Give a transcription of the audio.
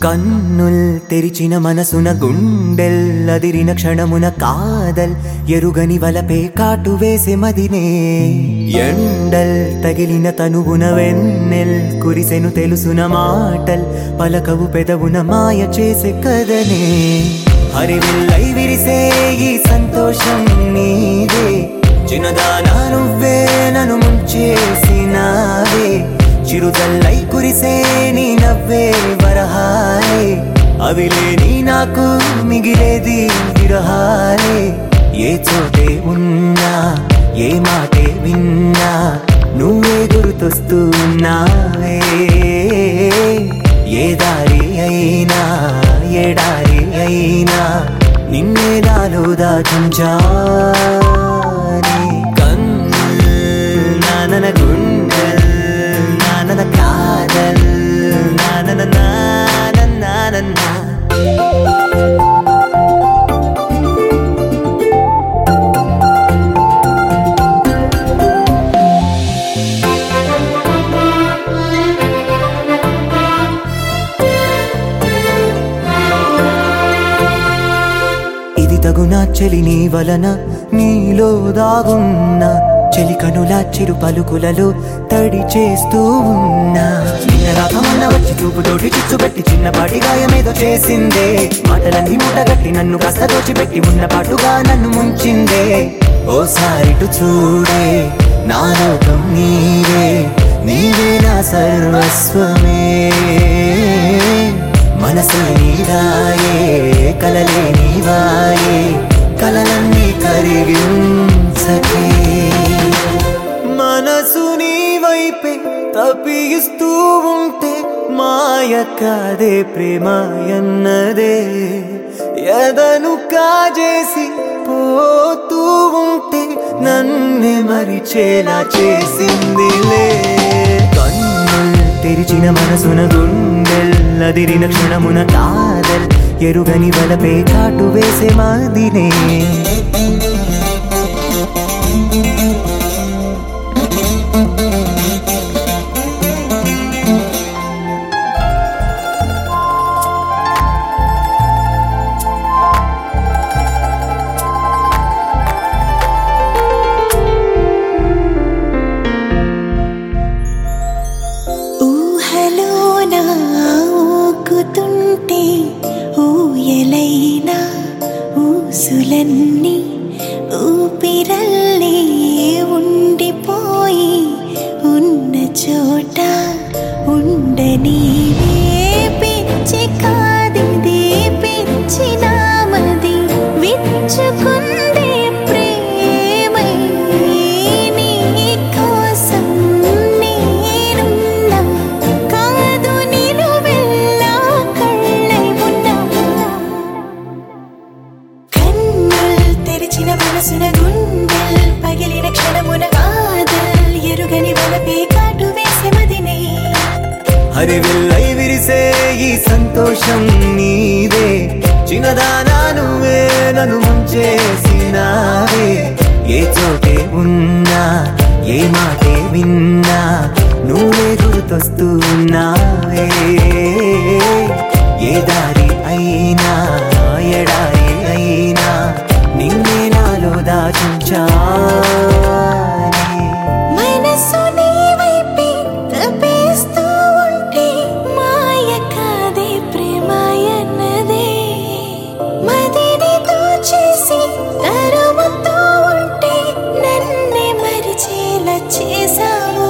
కన్నుల్ తెరిచిన మనసున గుండెల్లదిరిన క్షణమున కాదల్ ఎరుగని వలపే కాటు వేసే మదినే ఎండల్ తగిలిన తనువున వెన్నెల్ కురిసెను తెలుసున మాటల్ పలకవు పెదవున మాయ చేసే కదనే హరివిల్లై విరిసే ఈ సంతోషం నీదే చిన్నదానా నువ్వే నన్ను ముంచేసినావే చిరుదల్లై కురిసే నీ నవ్వే వరహాలే అవి లేని నాకు మిగిలేది విరహాలే ఏ చోటే ఉన్నా ఏ మాటే విన్నా నువ్వే గుర్తొస్తున్నావే ఏ దారి అయినా ఎడారి అయినా నిన్నే నాలో దాచుంచానే కన్నుల్ నానన గుండెల్ నానన కాదల్ నానన నానన నానన ఇది తగునా చెలి నీ వలన నీలో దాగున్నా చెలి కనుల చిరు పలుకులలో తడి చేస్తూ ఉన్నా నిన్న రాకమన్న వచ్చి చూపుతోటి చిచ్చుపెట్టి చిన్నపాటి గాయమేదో చేసిందే మాటలన్నీ మూటగట్టి నన్ను కాస్త దోచిపెట్టి ఉన్న పాటుగా నన్ను ముంచిందే ఓసారిటు చూడే నా లోకం నీవే నీవే నా సర్వస్వమే మనసు నీదాయే కలలే నీవాయే కలలన్నీ కరిగించకే మనసు నీ వైపే తప్పిస్తూ ఉంటే మాయ కాదే ప్రేమ ఎన్నదే ఎదను కాజేసి పోతూ ఉంటే నన్నే మరిచేలా చేసిందిలే కన్నుల్ తెరిచిన మనసున గుండెల్లదిరిన క్షణమున కాదల్ ఎరుగని వలపే కాటు వేసే మాదినే ఊహలోన ఊకుతుంటే ఊయలైన ఊసులన్నీ ఊపిరల్లే ఉండిపోయి ఉన్న చోట ఉండనీవే పిచ్చి కాదిది పిచ్చి నామది విచ్చుకుందే ప్రేమై నీ కోసం నేనున్నా కాదు నేను వెళ్ళా కళ్ళై ఉన్నా కన్నుల్ తెరిచిన మనసున గుండెల్ పగిలిన క్షణమున కాదల్ ఎరుగని వలపే కాటు వేసే మదినే హరివిల్లై విరిసే ఈ సంతోషం నీదే చిన్నదానా నువ్వే నన్ను ముంచేసినావే ఏ చోటే ఉన్నా ఏ మాటే విన్నా నువ్వే గుర్తొస్తున్నావే ఏ దారి అయినా ఎడారి అయినా నిన్నే నాలో దాచుంచానే మనసు నీ వైపే తపేస్తూ ఉంటే మాయ కాదే ప్రేమాయన్నదే మదిని దోచేసి తరుముతూ ఉంటే నన్నే మరిచేలా చేసావు